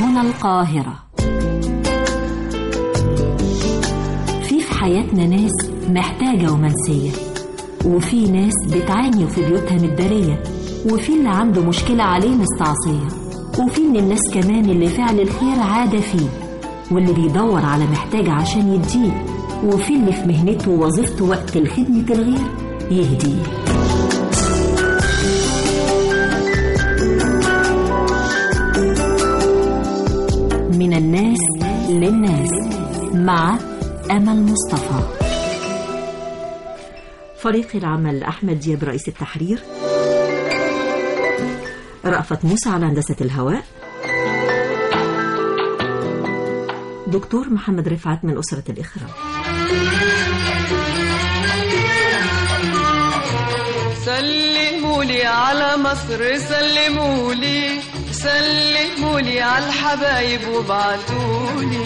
هنا القاهرة في في حياتنا ناس محتاجة ومنسية وفي ناس بتعاني في بيوتها متدارية وفي اللي عنده مشكلة عليه مستعصية وفي من الناس كمان اللي فعل الخير عادة فيه واللي بيدور على محتاج عشان يديه وفي اللي في مهنته ووظيفته وقت الخدمة الغير يهديه من الناس للناس مع أمل مصطفى فريق العمل أحمد دياب رئيس التحرير رأفت موسى على هندسة الهواء دكتور محمد رفعت من أسرة الإخراج سلموا لي على مصر سلموا لي سلموا لي على الحبايب وابعتوا لي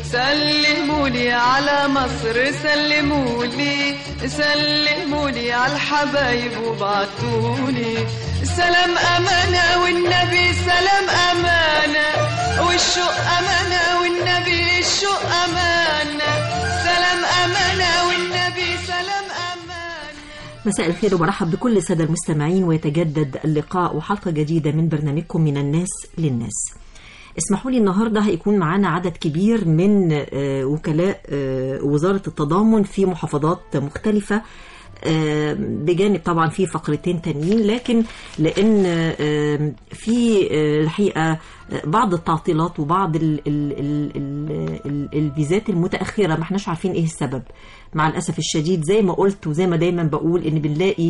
سلموا لي على مصر سلموا لي سلموا لي على الحبايب وابعتوا لي سلام أمانة والنبي سلام أمانة والشوق أمانة والنبي الشوق أمانة سلام أمانة والنبي سلام أمانة مساء الخير وبرحب بكل السادة المستمعين ويتجدد اللقاء وحلقة جديدة من برنامجكم من الناس للناس اسمحوا لي النهارده هيكون معانا عدد كبير من آه، وكلاء آه، وزارة التضامن في محافظات مختلفة آه، بجانب طبعا في فقرتين تانيين لكن لان آه، في آه، الحقيقه آه، بعض التعطيلات وبعض ال- ال- ال- ال- ال- الفيزات المتاخره ما احناش عارفين ايه السبب مع الاسف الشديد زي ما قلت وزي ما دايما بقول ان بنلاقي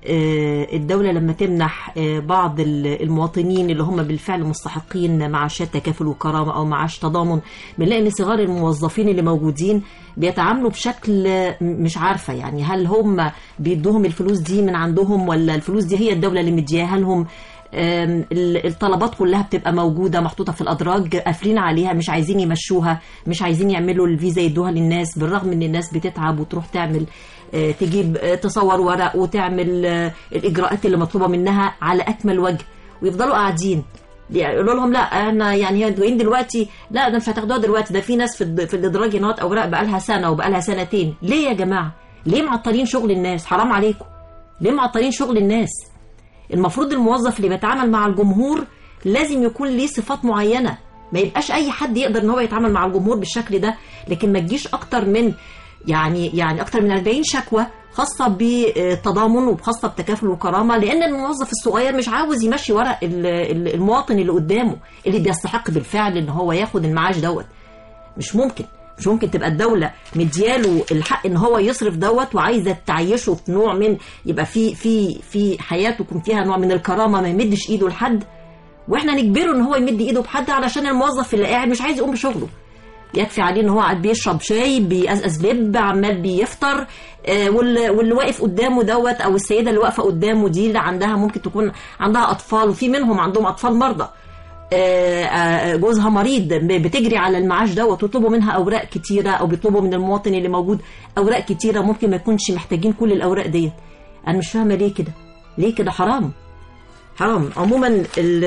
آه، الدوله لما تمنح آه، بعض ال- المواطنين اللي هم بالفعل مستحقين معاشات تكافل وكرامه او معاش تضامن بنلاقي ان صغار الموظفين اللي موجودين بيتعاملوا بشكل آه، مش عارفه يعني هل هم بيدوهم الفلوس دي من عندهم ولا الفلوس دي هي الدوله اللي مدياها لهم آم، ال- الطلبات كلها بتبقى موجودة محطوطة في الأدراج قافلين عليها مش عايزين يمشوها مش عايزين يعملوا الفيزا يدوها للناس بالرغم ان الناس بتتعب وتروح تعمل آه، تجيب آه، تصور ورق وتعمل آه، الإجراءات اللي مطلوبة منها على أكمل وجه ويفضلوا قاعدين يقولوا لهم لا انا يعني انتوا جايين دلوقتي لا ده مش هتاخدوها دلوقتي ده في ناس في الد- في الادراج هناك اوراق بقالها سنه وبقالها سنتين ليه يا جماعه ليه معطلين شغل الناس حرام عليكم ليه معطلين شغل الناس المفروض الموظف اللي بيتعامل مع الجمهور لازم يكون ليه صفات معينة ما يبقاش أي حد يقدر إن هو يتعامل مع الجمهور بالشكل ده لكن ما تجيش أكتر من يعني يعني أكتر من 40 شكوى خاصة بالتضامن وخاصة بتكافل وكرامة لأن الموظف الصغير مش عاوز يمشي ورق ال- ال- المواطن اللي قدامه اللي بيستحق بالفعل إن هو ياخد المعاش دوت مش ممكن مش ممكن تبقى الدولة مدياله الحق ان هو يصرف دوت وعايزة تعيشه في نوع من يبقى في في في حياته يكون فيها نوع من الكرامة ما يمدش ايده لحد واحنا نجبره ان هو يمد ايده بحد علشان الموظف اللي قاعد مش عايز يقوم بشغله يكفي عليه ان هو قاعد بيشرب شاي بيقزقز لب عمال بيفطر آه، واللي واللي واقف قدامه دوت او السيده اللي واقفه قدامه دي اللي عندها ممكن تكون عندها اطفال وفي منهم عندهم اطفال مرضى آه، آه، جوزها مريض ب- بتجري على المعاش دوت ويطلبوا منها اوراق كتيره او بيطلبوا من المواطن اللي موجود اوراق كتيره ممكن ما يكونش محتاجين كل الاوراق ديت انا مش فاهمه ليه كده ليه كده حرام حرام عموما ال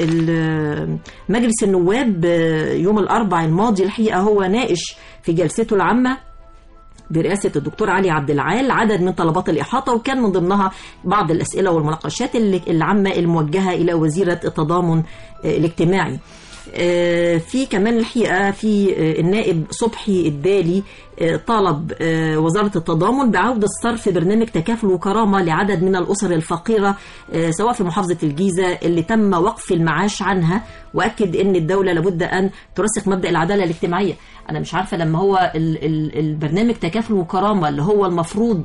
ال مجلس النواب آه، يوم الاربع الماضي الحقيقه هو ناقش في جلسته العامه برئاسة الدكتور علي عبد العال عدد من طلبات الإحاطة وكان من ضمنها بعض الأسئلة والمناقشات اللي- العامة الموجهة إلى وزيرة التضامن آه، الاجتماعي آه، في كمان الحقيقة في آه، النائب صبحي الدالي آه، طالب آه، وزارة التضامن بعودة صرف برنامج تكافل وكرامة لعدد من الأسر الفقيرة آه، سواء في محافظة الجيزة اللي تم وقف المعاش عنها وأكد أن الدولة لابد أن ترسخ مبدأ العدالة الاجتماعية أنا مش عارفة لما هو ال- ال- البرنامج تكافل وكرامة اللي هو المفروض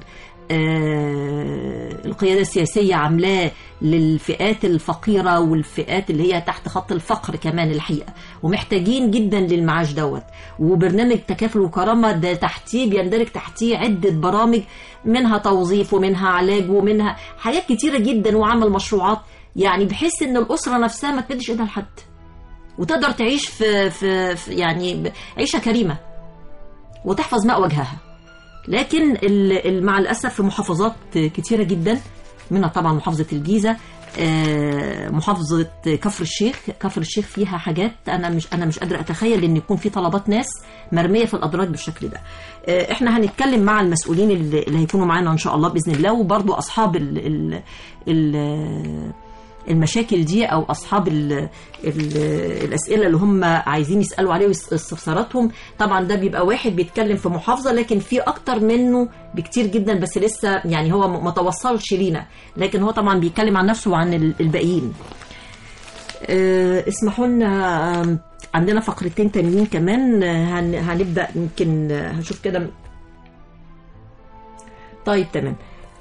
آه، القيادة السياسية عاملاه للفئات الفقيرة والفئات اللي هي تحت خط الفقر كمان الحقيقة ومحتاجين جدا للمعاش دوت وبرنامج تكافل وكرامة ده تحتيه بيندرج تحتيه عدة برامج منها توظيف ومنها علاج ومنها حاجات كتيرة جدا وعمل مشروعات يعني بحيث ان الأسرة نفسها ما تمدش ايدها لحد وتقدر تعيش في, في, في يعني ب- عيشة كريمة وتحفظ ماء وجهها لكن ال- ال- مع الأسف في محافظات كتيرة جدا منها طبعا محافظة الجيزة آه، محافظه كفر الشيخ كفر الشيخ فيها حاجات انا مش انا مش قادره اتخيل ان يكون في طلبات ناس مرميه في الادراج بالشكل ده آه، احنا هنتكلم مع المسؤولين اللي اللي هيكونوا معانا ان شاء الله باذن الله وبرضو اصحاب ال ال ال المشاكل دي او اصحاب ال ال الاسئله اللي هم عايزين يسالوا عليه واستفساراتهم طبعا ده بيبقى واحد بيتكلم في محافظه لكن في اكتر منه بكتير جدا بس لسه يعني هو م- ما توصلش لينا لكن هو طبعا بيتكلم عن نفسه وعن ال- الباقيين آه، اسمحوا لنا آم، عندنا فقرتين تانيين كمان آه، هن- هنبدا يمكن آه، هنشوف كده طيب تمام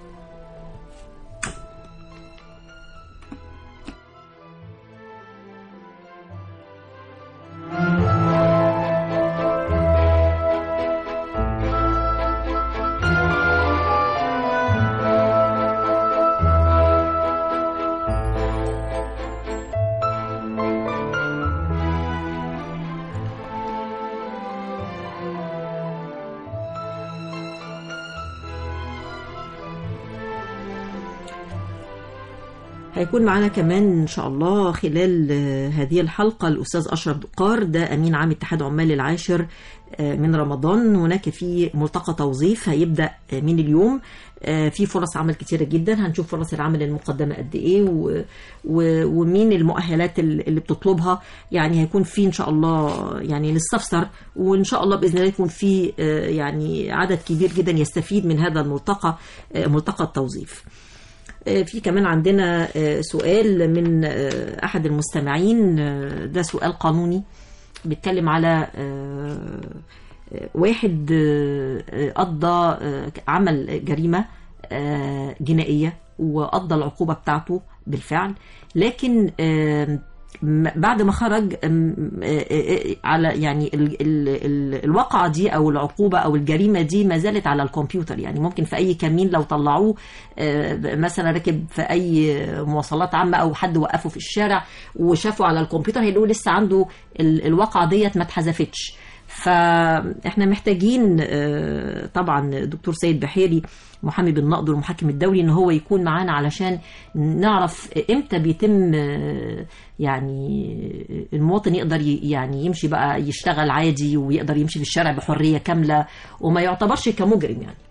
هيكون معنا كمان ان شاء الله خلال آه، هذه الحلقه الاستاذ اشرف دقار ده امين عام اتحاد عمال العاشر آه، من رمضان هناك في ملتقى توظيف هيبدا آه، من اليوم آه، في فرص عمل كتيره جدا هنشوف فرص العمل المقدمه قد ايه و- و- ومين المؤهلات ال- اللي بتطلبها يعني هيكون في ان شاء الله يعني نستفسر وان شاء الله باذن الله يكون في آه، يعني عدد كبير جدا يستفيد من هذا الملتقى آه، ملتقى التوظيف آه، في كمان عندنا آه، سؤال من آه، احد المستمعين آه، ده سؤال قانوني بيتكلم على آه، آه، واحد آه، آه، قضى آه، عمل جريمة آه، جنائية وقضى العقوبة بتاعته بالفعل لكن آه، م- بعد ما خرج أم، آه، آه، آه، على يعني ال- ال- ال- الواقعة دي أو العقوبة أو الجريمة دي ما زالت على الكمبيوتر يعني ممكن في أي كمين لو طلعوه آه، مثلا ركب في أي مواصلات عامة أو حد وقفه في الشارع وشافه على الكمبيوتر هيلاقوا لسه عنده ال- الواقعة ديت ما اتحذفتش فاحنا محتاجين آه، طبعا دكتور سيد بحيري محامي بالنقد والمحكم الدولي ان هو يكون معانا علشان نعرف امتى بيتم آه، يعني المواطن يقدر ي- يعني يمشي بقى يشتغل عادي ويقدر يمشي في الشارع بحريه كامله وما يعتبرش كمجرم يعني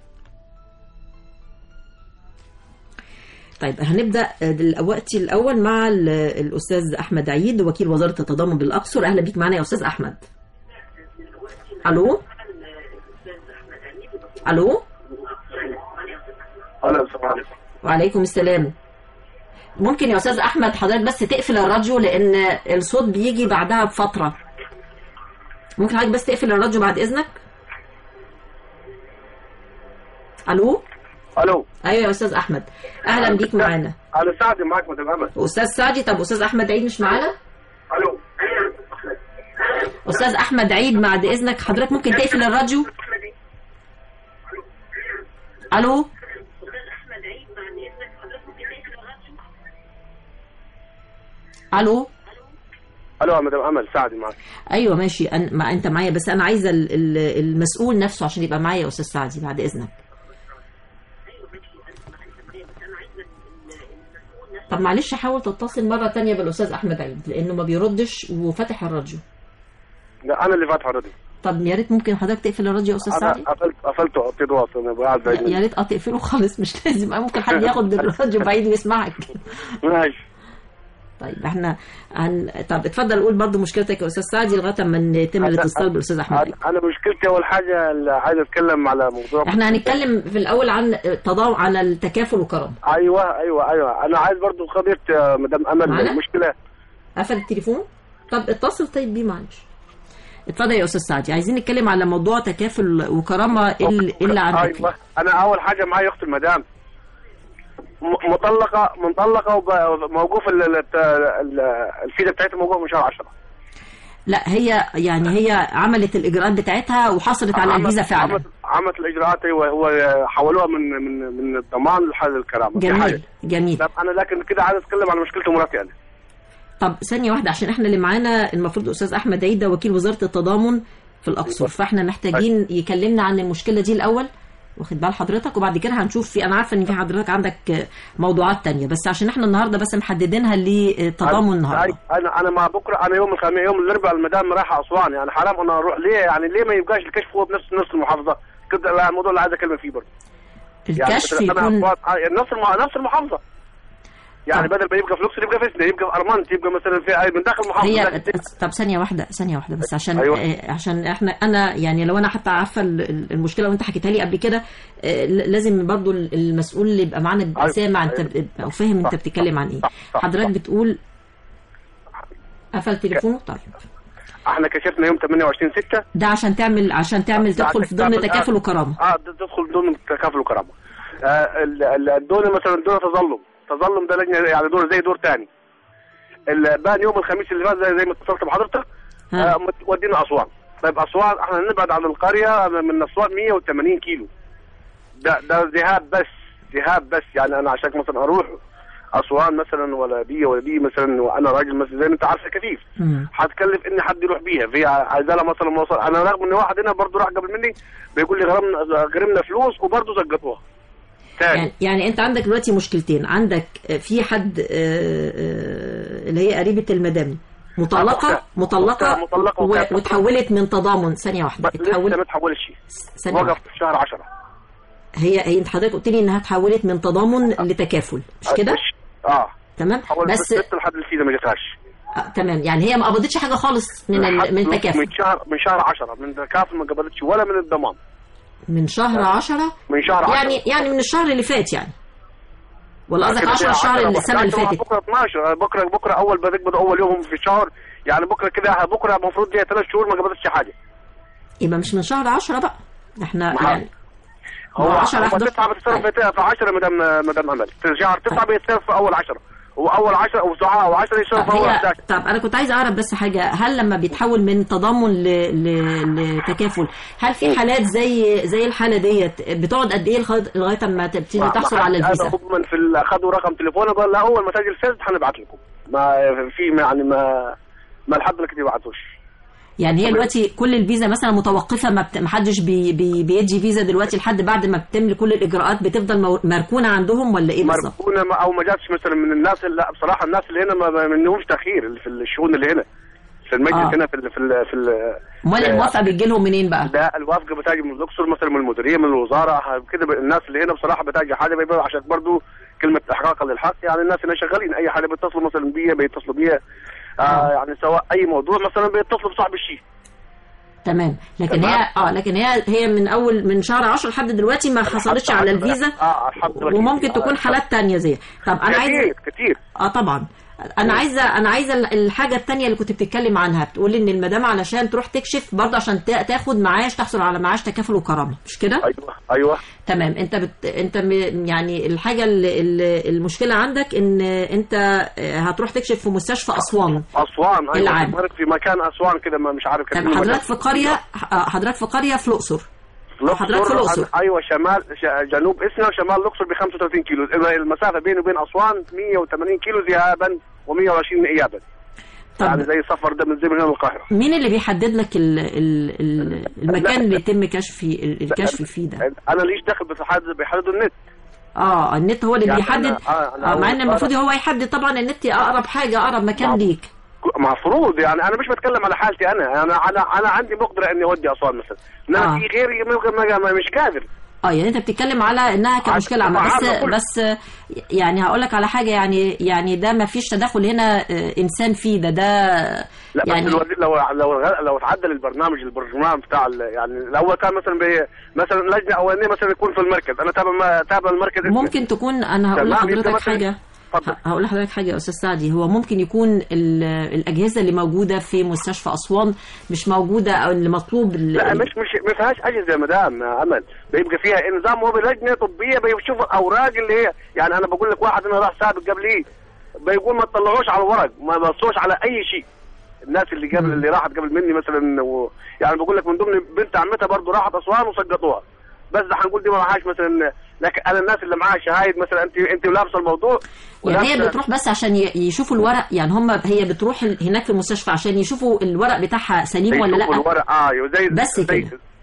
طيب هنبدا دلوقتي الاول مع ال- الاستاذ احمد عيد وكيل وزاره التضامن بالاقصر اهلا بيك معنا يا استاذ احمد الو الو الو السلام عليكم وعليكم السلام ممكن يا استاذ احمد حضرتك بس تقفل الراديو لان الصوت بيجي بعدها بفتره ممكن حضرتك بس تقفل الراديو بعد اذنك الو الو ايوه يا استاذ احمد اهلا بيك معانا انا سعد معك مدام امل استاذ سعدي طب استاذ احمد عيد مش معانا الو استاذ احمد عيد بعد اذنك حضرتك ممكن تقفل الراديو الو الو الو يا مدام امل سعد معك ايوه ماشي أنا ما انت معايا بس انا عايزه ال- ال- المسؤول نفسه عشان يبقى معايا يا استاذ سعدي بعد اذنك طب معلش حاول تتصل مره تانية بالاستاذ احمد عيد لانه ما بيردش وفتح الراديو لا انا اللي فاتح اوريدي طب يا ريت ممكن حضرتك تقفل الراديو يا استاذ انا سعدي قفلت قفلت وحطيت واصل انا قاعد بعيد يا منك. ريت اه تقفله خالص مش لازم ممكن حد ياخد الراديو بعيد ويسمعك ماشي طيب احنا هن... طب اتفضل قول برضو مشكلتك يا استاذ سعدي لغايه ما يتم الاتصال بالاستاذ احمد عيد. انا أنا مشكلتي اول حاجه اللي عايز اتكلم على موضوع احنا هنتكلم في الاول عن تضاو على التكافل والكرم ايوه ايوه ايوه انا عايز برضو قضيه آه، مدام امل معانا؟ المشكله قفل التليفون طب اتصل طيب بيه معلش اتفضل يا استاذ سعدي عايزين نتكلم على موضوع تكافل وكرامه إيه اللي إيه اللي عندك ايوه انا اول حاجه معايا اخت المدام م- مطلقه مطلقه وموقوف ال- ال- ال- الفيزا بتاعتها موقوفه من شهر 10 لا هي يعني هي عملت الاجراءات بتاعتها وحصلت على عملت- الفيزا فعلا عملت, عملت الاجراءات ايوه هو حولوها من من من الضمان لحل الكرامه دي حاجة. جميل جميل طب انا لكن كده عايز اتكلم على مشكله مراتي انا طب ثانيه واحده عشان احنا اللي معانا المفروض الاستاذ احمد عيد ده وكيل وزاره التضامن في الاقصر فاحنا محتاجين يكلمنا عن المشكله دي الاول واخد بال حضرتك وبعد كده هنشوف في انا عارفه ان في حضرتك عندك آه، موضوعات تانية بس عشان احنا النهارده بس محددينها للتضامن النهارده انا انا مع بكره انا يوم الخميس يوم الاربعاء المدام رايحه اسوان يعني حرام انا اروح ليه يعني ليه ما يبقاش الكشف هو بنفس نفس المحافظه كده لا، الموضوع اللي عايز اكلم فيه برضه يعني الكشف مثلاً أنا يكون أسوان- آه، نفس الم- نفس المحافظه يعني طب. بدل ما يبقى في لوكسور يبقى في سنة يبقى في ارمنت يبقى مثلا في من داخل المحافظه هي لكن- طب ثانية واحدة ثانية واحدة بس عشان أيوة. آه، عشان احنا انا يعني لو انا حتى عارفة ال- ال- المشكلة وانت حكيتها لي قبل كده آه، ل- لازم برضو ال- المسؤول اللي يبقى معانا يبقى أيوة. سامع انت أيوة. ب- او فاهم انت صح، بتتكلم عن ايه صح، صح، حضرتك صح. بتقول قفل تليفونه طيب احنا كشفنا يوم 28 6 ده عشان تعمل عشان تعمل تدخل في ضمن تكافل وكرامة اه د- تدخل ضمن تكافل وكرامه آه ال- ال- الدور مثلا دور تظلم تظلم ده لجنه يعني دور زي دور تاني ال- بان يوم الخميس اللي فات زي, زي ما اتصلت بحضرتك ها. آه مت- ودينا اسوان طيب اسوان احنا نبعد عن القريه من اسوان 180 كيلو ده ده ذهاب بس ذهاب بس يعني انا عشان مثلا اروح اسوان مثلا ولا بي ولا بي مثلا وانا راجل مثلا زي ما انت عارفه كيف مم. هتكلف ان حد يروح بيها في عايزالها مثلا موصل انا رغم ان واحد هنا برضه راح قبل مني بيقول لي غرمنا غرمنا فلوس وبرضه زقطوها تاني يعني يعني انت عندك دلوقتي مشكلتين عندك آه، في حد آه، آه، اللي هي قريبة المدام مطلقة أختها. مطلقة أختها مطلقة و- وكانت- وتحولت من تضامن ثانية واحدة بس لسه اتحولت ما تحولش ثانية وقف واحدة في شهر 10 هي هي انت حضرتك قلت لي انها اتحولت من تضامن لتكافل مش كده مش- اه تمام حولت بس بس لسه لحد الفيزا ما جاتهاش آه تمام يعني هي ما قبضتش حاجه خالص من ال... لحد من التكافل من شهر من شهر 10 من التكافل ما قبلتش ولا من الضمان من شهر 10 من شهر 10 يعني يعني من الشهر اللي فات يعني ولا قصدك 10 الشهر اللي السنه اللي فاتت بكره 12 بكره بكره اول بدك بده اول يوم في الشهر يعني بكره كده بكره المفروض ليها ثلاث شهور ما قبلتش حاجه يبقى مش من شهر 10 بقى احنا ما- يعني هو هو 10 هو 11 تسعة بتصرف في في 10 مدام مدام امل في شهر 9 بيتصرف في اول 10 واول 10 وساعه و10 يصرف في طب اول هي 11 طب انا كنت عايزه اعرف بس حاجه هل لما بيتحول من تضامن ل... ل... لتكافل هل في حالات زي زي الحاله ديت بتقعد قد ايه لغايه لغايه اما تبتدي ما- تحصل ما على حد- الفيزا هذا هم من في ال- اخذوا رقم تليفونه قال لا اول ما تجي الفيز حنبعت لكم ما في يعني ما ما لحد دلوقتي ما بعتوش يعني هي دلوقتي كل الفيزا مثلا متوقفه ما, بت... ما حدش بي... بي... بيدي فيزا دلوقتي لحد بعد ما بتتم كل الاجراءات بتفضل مو... مركونه عندهم ولا ايه بالظبط؟ مركونه ما- او ما جاتش مثلا من الناس اللي لا بصراحه الناس اللي هنا ما ما منهمش تاخير اللي في الشؤون اللي هنا في المجلس آه. هنا في ال في ال في ال امال آه، الموافقه بتجي لهم منين بقى؟ لا الوافقه بتاجي من الاقصر مثلا من المديريه من الوزاره ه- كده ب- الناس اللي هنا بصراحه بتاجي حاجه بيبقى عشان برضو كلمه احقاقا للحق يعني الناس هنا شغالين اي حاجه بيتصلوا مثلا بيا بيتصلوا بيا آه يعني سواء اي موضوع مثلا بيتصلوا بصاحب الشيء تمام لكن تمام. هي اه لكن هي هي من اول من شهر 10 لحد دلوقتي ما حصلتش على الفيزا اه الحمد لله وممكن تكون حالات تانية زي طب انا عايزه كتير كتير اه طبعا انا عايزه انا عايزه ال- الحاجه التانية اللي كنت بتتكلم عنها بتقول ان المدام علشان تروح تكشف برضه عشان تا- تاخد معاش تحصل على معاش تكافل وكرامه مش كده ايوه ايوه تمام انت بت... انت م... يعني الحاجه اللي... اللي المشكله عندك ان انت آه، هتروح تكشف في مستشفى اسوان اسوان ايوه العام. مرق في مكان اسوان كده ما مش عارف كان طب في حضرتك مكان. في قريه آه، حضرتك في قريه في الاقصر الأقصر حضرتك في الأقصر. عن- ايوه شمال ش- جنوب اسنا وشمال الاقصر ب 35 كيلو إذا المسافه بيني وبين اسوان 180 كيلو ذهابا و120 ايابا طب يعني زي سفر ده من زي من هنا للقاهره مين اللي بيحدد لك ال... ال... ال... المكان اللي يتم كشف فيه ال- الكشف فيه ده انا ليش دخل بتحدد بيحددوا النت اه النت هو اللي يعني بيحدد أنا- آه، أنا آه مع أول ان المفروض مرة- هو يحدد طبعا النت اقرب حاجه اقرب مكان نعم. ليك مفروض يعني انا مش بتكلم على حالتي انا انا انا, أنا عندي مقدره اني اودي اسوان مثلا انما آه. في غيري ممكن ما- ما- مش قادر اه يعني انت بتتكلم على انها كمشكله عامه بس عامة كل- بس يعني هقول لك على حاجه يعني يعني ده ما فيش تدخل هنا آه، انسان فيه ده ده لا يعني بس الوزير لو لو لو اتعدل البرنامج البرنامج بتاع ال- يعني الاول كان مثلا بي مثلا لجنه اولانيه مثلا يكون في المركز انا تابع ما- تابع المركز اسمه. ممكن تكون انا هقول تمام، يبقى لحضرتك مثلا- حاجه اتفضل. ه- هقول لحضرتك حاجه يا استاذ سعدي هو ممكن يكون ال- الاجهزه اللي موجوده في مستشفى اسوان مش موجوده او اللي مطلوب ال- لا ال- مش مش ما فيهاش اجهزه يا مدام يا امل بيبقى فيها نظام هو بلجنه طبيه بيشوف الاوراق اللي هي يعني انا بقول لك واحد انا راح سابق قبلي بيقول ما تطلعوش على الورق ما بصوش على اي شيء الناس اللي قبل اللي راحت قبل مني مثلا و... يعني بقول لك من ضمن بنت عمتها برضه راحت اسوان وسقطوها بس ده هنقول دي ما معهاش مثلا لكن انا الناس اللي معاها شهايد مثلا انت انت لابسه الموضوع يعني هي ولابسة- بتروح بس عشان ي- يشوفوا الورق يعني هم هي بتروح ال- هناك في المستشفى عشان يشوفوا الورق بتاعها سليم ولا يشوفوا لا الورق اه زي بس زي كده.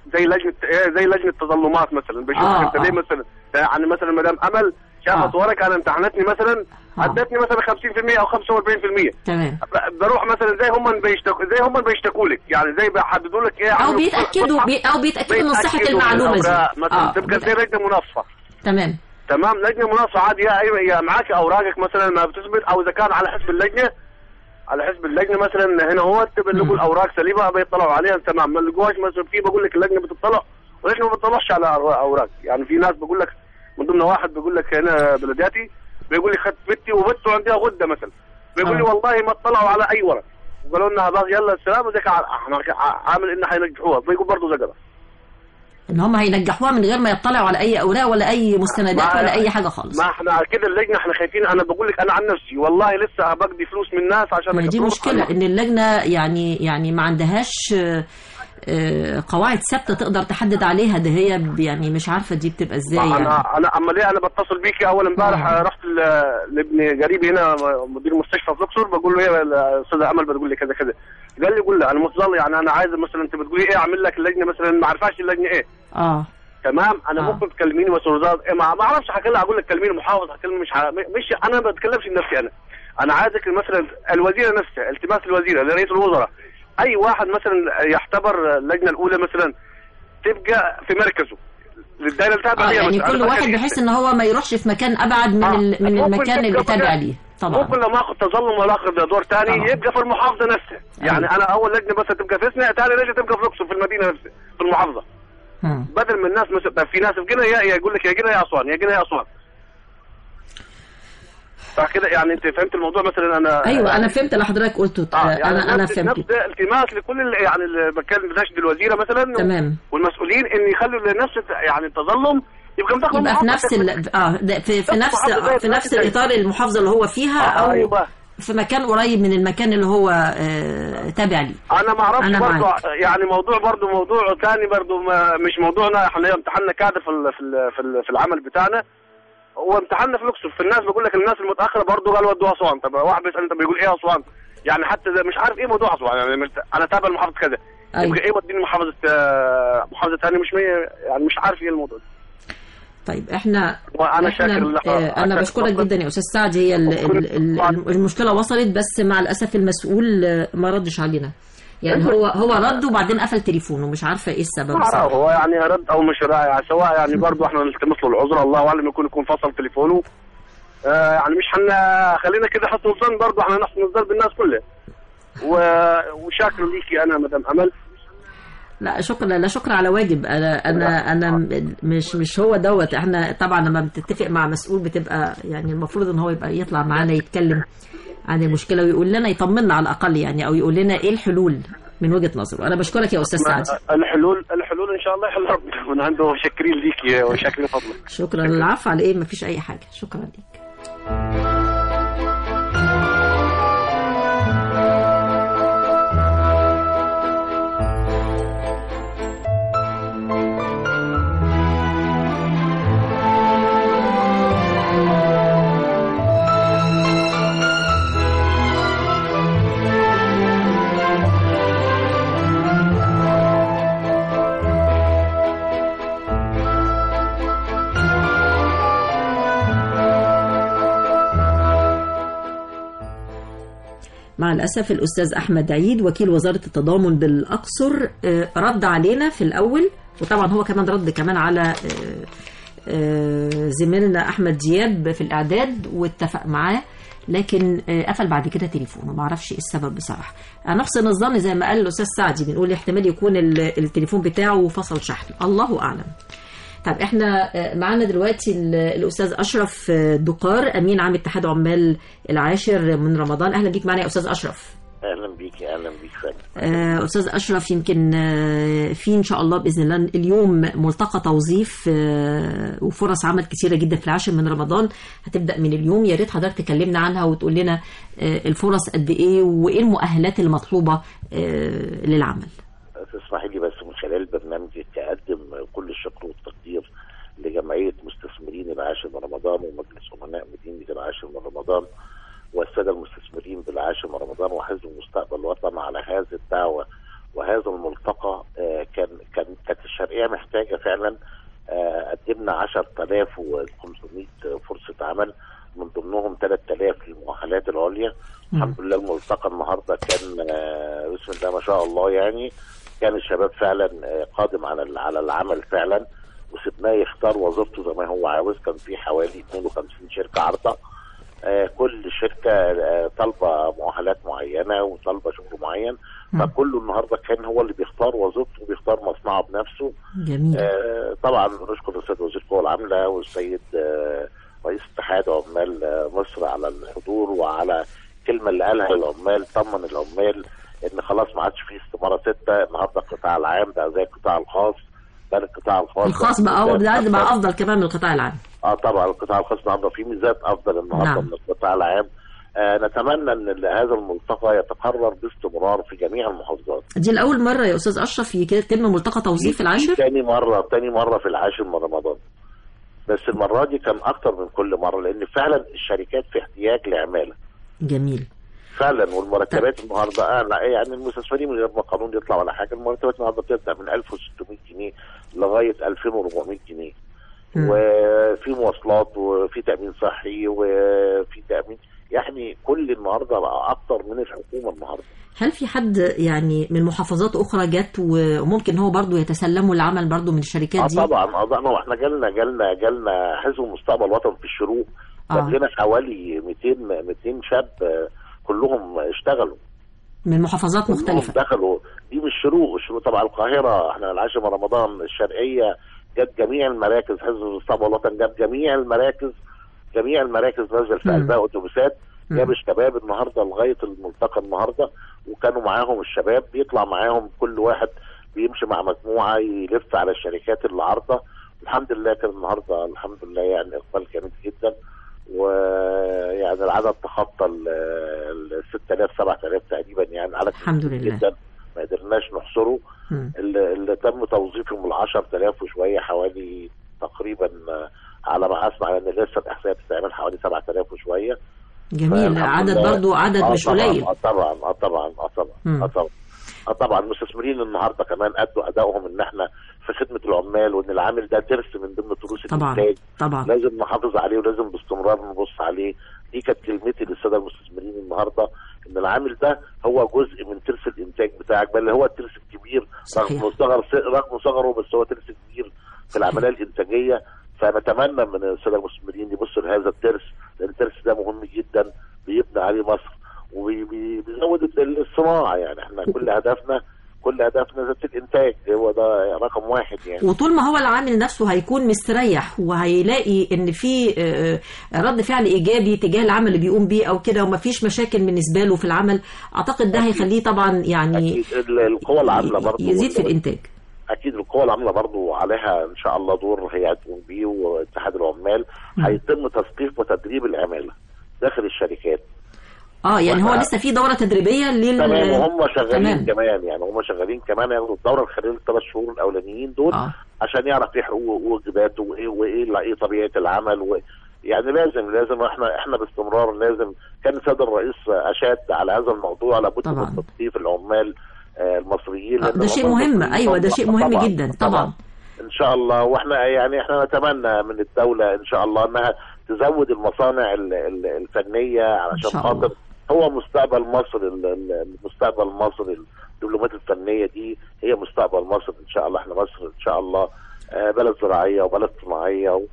زي لجنه إيه، زي لجنه تظلمات مثلا بشوف آه، انت ليه آه. مثلا يعني مثلا مدام امل شافت آه. ورقه انا امتحنتني مثلا آه. ادتني مثلا 50% او 45% تمام ب- بروح مثلا زي هم بيشتكوا زي هم بيشتكوا لك يعني زي بيحددوا لك ايه او عن- بيتاكدوا بي او بيتاكدوا من صحه بيتأكدوا المعلومه دي الأوراق مثلا اه تبقى زي بيتأكدوا. لجنه منصفه تمام تمام لجنه مناصفه عادي يا ايوه يا معاك اوراقك مثلا ما بتثبت او اذا كان على حسب اللجنه على حسب اللجنه مثلا هنا هو بنقول الاوراق سليمه بيطلعوا عليها تمام ما لقوهاش مثلا في بقول لك اللجنه بتطلع وليش ما بتطلعش على أو- اوراق يعني في ناس بقول لك من ضمن واحد بقول لك هنا بلدياتي بيقول لي خدت بنتي وبنته عندها غده مثلا بيقول لي آه. والله ما اطلعوا على اي ورق وقالوا لنا هذا يلا السلام وزي احنا عامل ان حينجحوها بيقول برضه زقره ان هم هينجحوها من غير ما يطلعوا على اي اوراق ولا اي مستندات ما- ولا اي حاجه خالص ما احنا كده اللجنه احنا خايفين انا بقول لك انا عن نفسي والله لسه بقضي فلوس من الناس عشان ما هي دي أروح مشكله أنا- ان اللجنه يعني يعني ما عندهاش آه، آه، قواعد ثابته تقدر تحدد عليها ده هي ب- يعني مش عارفه دي بتبقى ازاي يعني انا انا اما ليه انا بتصل بيكي اول امبارح آه. رحت ل- لابن قريبي هنا مدير مستشفى في الاقصر بقول له ايه الاستاذه امل بتقول لي كذا كذا قال لي قول لي انا مظل يعني انا عايز مثلا انت بتقولي ايه اعمل لك اللجنه مثلا ما عرفاش اللجنه ايه اه تمام انا آه. ممكن تكلميني مسؤول وزاره إيه ما ما اعرفش هكلم اقول لك كلميني محافظ هكلم مش ه... مش انا ما بتكلمش لنفسي انا انا عايزك مثلا الوزيره نفسها التماس الوزيره لرئيس الوزراء اي واحد مثلا يعتبر اللجنه الاولى مثلا تبقى في مركزه للدائره اللي تابع اه ليها يعني مثلاً. كل أنا واحد بتكلم- بحيث ان هو ما يروحش في مكان ابعد من آه. ال- من ممكن المكان اللي تبقى تابع مثلاً- ليه طبعا ممكن لما اخذ تظلم ولا اخذ دور ثاني آه. يبقى في المحافظه نفسها يعني انا اول لجنه بس تبقى في سنه ثاني لجنه تبقى في الاقصر في المدينه نفسها في المحافظه مم. بدل من الناس مثلا في ناس في جنة يا يا يقول لك يا جنة يا اسوان يا جنة يا اسوان فكده يعني انت فهمت الموضوع مثلا انا ايوه انا فهمت اللي حضرتك قلته اه يعني انا انا نفس- فهمت نفس التماس لكل ال- يعني اللي بتكلم بناشد الوزيره مثلا تمام والمسؤولين ان يخلوا لنفس الت- يعني التظلم يبقى مدخل يبقى في المحافظة نفس ال... اه ده في, في نفس نفس محافظة زي في نفس الناس الاطار المحافظه اللي هو فيها آه، او أيوة. في مكان قريب من المكان اللي هو آه تابع ليه انا ما اعرفش أنا برضه معاك. يعني موضوع برضه موضوع ثاني برضه ما مش موضوعنا احنا امتحنا كادر في ال- في ال- في, ال- في العمل بتاعنا وامتحنا في الاقصر في الناس بقول لك الناس المتاخره برضه قالوا ودوها اسوان طب واحد بيسال انت بيقول ايه اسوان يعني حتى ده مش عارف ايه موضوع اسوان يعني مش انا تابع لمحافظه كذا أيوة. يبقى ايه وديني محافظه آه، محافظه ثانيه مش مية يعني مش عارف ايه الموضوع طيب احنا وأنا احنا شاكر لك. آه انا شاكر بشكرك فضلك. جدا يا استاذ سعد هي ال- ال- ال- المشكله وصلت بس مع الاسف المسؤول آه، ما ردش علينا يعني هو هو رد وبعدين قفل تليفونه مش عارفه ايه السبب ما أعرف، بصراحه هو يعني رد او مش رائع سواء يعني برضه احنا نلتمس له العذر الله اعلم يكون يكون فصل تليفونه آه يعني مش حنا خلينا كده حسن الظن برضه احنا نحسن الظن بالناس كلها و... وشاكر ليكي انا مدام امل لا شكرا لا شكر على واجب انا انا انا م- مش مش هو دوت احنا طبعا لما بتتفق مع مسؤول بتبقى يعني المفروض ان هو يبقى يطلع معانا يتكلم عن المشكله ويقول لنا يطمنا على الاقل يعني او يقول لنا ايه الحلول من وجهه نظره انا بشكرك يا استاذ سعد الحلول الحلول ان شاء الله يحل ربنا من عنده شاكرين ليكي وشاكرين فضلك شكرا العفو على ايه مفيش اي حاجه شكرا ليك مع الأسف الأستاذ أحمد عيد وكيل وزارة التضامن بالأقصر آه، رد علينا في الأول وطبعا هو كمان رد كمان على آه، آه، زميلنا أحمد دياب في الإعداد واتفق معاه لكن آه، قفل بعد كده تليفونه ما اعرفش ايه السبب بصراحه هنحسن الظن زي ما قال الاستاذ سعدي بنقول احتمال يكون ال- التليفون بتاعه فصل شحن الله اعلم طب احنا آه، معانا دلوقتي ال- الاستاذ اشرف آه، دقار امين عام اتحاد عمال العاشر من رمضان اهلا بيك معنا يا استاذ اشرف اهلا بيك اهلا بيك فندم آه، استاذ اشرف يمكن آه، في ان شاء الله باذن الله اليوم ملتقى توظيف آه، وفرص عمل كثيره جدا في العاشر من رمضان هتبدا من اليوم يا ريت حضرتك تكلمنا عنها وتقول لنا آه، الفرص قد ايه وايه المؤهلات المطلوبه آه، للعمل تسمحي لي بس من خلال برنامجك اقدم كل الشكر والتقدير لجمعيه مستثمرين العاشر من رمضان ومجلس امناء مدينه العاشر من رمضان والساده المستثمرين بالعاشر من رمضان وحزب مستقبل الوطن على هذه الدعوه وهذا الملتقى آه، كان كان كانت الشرقيه محتاجه فعلا آه، قدمنا 10500 فرصه عمل من ضمنهم 3000 للمؤهلات العليا الحمد لله الملتقى النهارده كان آه، بسم الله ما شاء الله يعني كان الشباب فعلا آه، قادم على ال- على العمل فعلا وسبناه يختار وظيفته زي ما هو عاوز كان في حوالي 52 شركه عارضه آه، كل شركه آه، طالبه مؤهلات معينه وطالبه شغل معين مم. فكله النهارده كان هو اللي بيختار وظيفته وبيختار مصنعه بنفسه جميل آه، طبعا نشكر السيد وزير القوى العامله والسيد آه، رئيس اتحاد عمال آه، مصر على الحضور وعلى الكلمه اللي قالها للعمال طمن العمال ان خلاص ما عادش فيه استماره سته النهارده القطاع العام بقى زي القطاع الخاص كان القطاع الخاص الخاص بقى أو ميزات ده بقى أكتر. افضل كمان من القطاع العام اه طبعا القطاع الخاص النهارده فيه ميزات افضل النهارده نعم. من القطاع العام آه نتمنى ان هذا الملتقى يتكرر باستمرار في جميع المحافظات دي لاول مره يا استاذ اشرف يتم ملتقى توظيف العاشر تاني مرة تاني مرة في العاشر من رمضان بس المرة دي كان أكتر من كل مرة لأن فعلا الشركات في احتياج لعمالة جميل فعلا والمرتبات النهارده أعلى يعني المستثمرين من غير ما قانون يطلع ولا حاجة المرتبات النهارده بتبدأ من 1600 جنيه لغاية 2400 جنيه مم. وفي مواصلات وفي تأمين صحي وفي تأمين يعني كل النهارده بقى أكتر من الحكومة النهارده هل في حد يعني من محافظات اخرى جت وممكن هو برضو يتسلموا العمل برضو من الشركات اه دي طبعا اه طبعا واحنا جالنا جالنا جالنا حزب مستقبل وطن في الشروق آه. جاب لنا حوالي 200 200 شاب آه، كلهم اشتغلوا من محافظات كلهم مختلفه دخلوا دي مش الشروق الشروق طبعا القاهره احنا العاشر من رمضان الشرقيه جاب جميع المراكز حزب مستقبل وطن جاب جميع المراكز جميع المراكز نزل في مم. قلبها اتوبيسات مم. جاب الشباب النهارده لغايه الملتقى النهارده وكانوا معاهم الشباب بيطلع معاهم كل واحد بيمشي مع مجموعه يلف على الشركات اللي عارضه الحمد لله كان النهارده الحمد لله يعني اقبال جامد جدا ويعني العدد تخطى ال ال 6000 7000 تقريبا يعني عدد الحمد كبير لله. جدا ما قدرناش نحصره مم. اللي, اللي تم توظيفهم ال 10000 وشويه حوالي تقريبا آه، على ما اسمع ان لسه الاحصائيه بتتعمل حوالي 7000 وشويه جميل فالحمد عدد لله. برضو عدد آه مش طبعاً، قليل اه طبعا اه طبعا اه طبعا مم. اه طبعا اه طبعا المستثمرين النهارده كمان ادوا ادائهم ان احنا في خدمه العمال وان العامل ده ترس من ضمن تروس طبعا الانتاج طبعا لازم نحافظ عليه ولازم باستمرار نبص عليه دي كانت كلمتي للساده المستثمرين النهارده ان العامل ده هو جزء من ترس الانتاج بتاعك بل هو الترس الكبير صحيح. رغم صغر رغم صغره بس هو ترس كبير في العمليه الانتاجيه فنتمنى من الساده المستثمرين يبصوا لهذا الترس لان الترس ده مهم جدا بيبني عليه مصر وبيزود الصناعه يعني احنا كل هدفنا كل هدفنا ذات الانتاج هو ده رقم واحد يعني وطول ما هو العامل نفسه هيكون مستريح وهيلاقي ان في آه، آه، رد فعل ايجابي تجاه العمل اللي بيقوم بيه او كده ومفيش مشاكل بالنسبه له في العمل اعتقد ده هيخليه طبعا يعني اكيد ال- القوى العامله برضه يزيد في الانتاج اكيد القوى العامله برضو عليها ان شاء الله دور هي هتقوم بيه واتحاد العمال مم. هيتم تثقيف وتدريب العماله داخل الشركات اه يعني هو وإحنا- لسه في دوره تدريبيه لل تمام وهم شغالين تمام. كمان يعني هم شغالين كمان ياخدوا الدوره خلال الثلاث شهور الاولانيين دول اه عشان يعرف ايه حقوقه وواجباته وايه وايه ال- ايه طبيعه العمل و يعني لازم لازم احنا احنا باستمرار لازم كان السيد الرئيس اشاد على هذا الموضوع لابد طبعاً. من تثقيف العمال آه، المصريين آه، لأن ده شيء هم مهم المصريين ايوه ده هم- شيء مهم جدا طبعا ان شاء الله واحنا يعني احنا نتمنى من الدوله ان شاء الله انها تزود المصانع ال- ال- الفنيه علشان شاء خاطر الله. هو مستقبل مصر ال- ال- مستقبل مصر الدبلومات الفنيه دي هي مستقبل مصر ان شاء الله احنا مصر ان شاء الله آه، بلد زراعيه وبلد صناعيه و-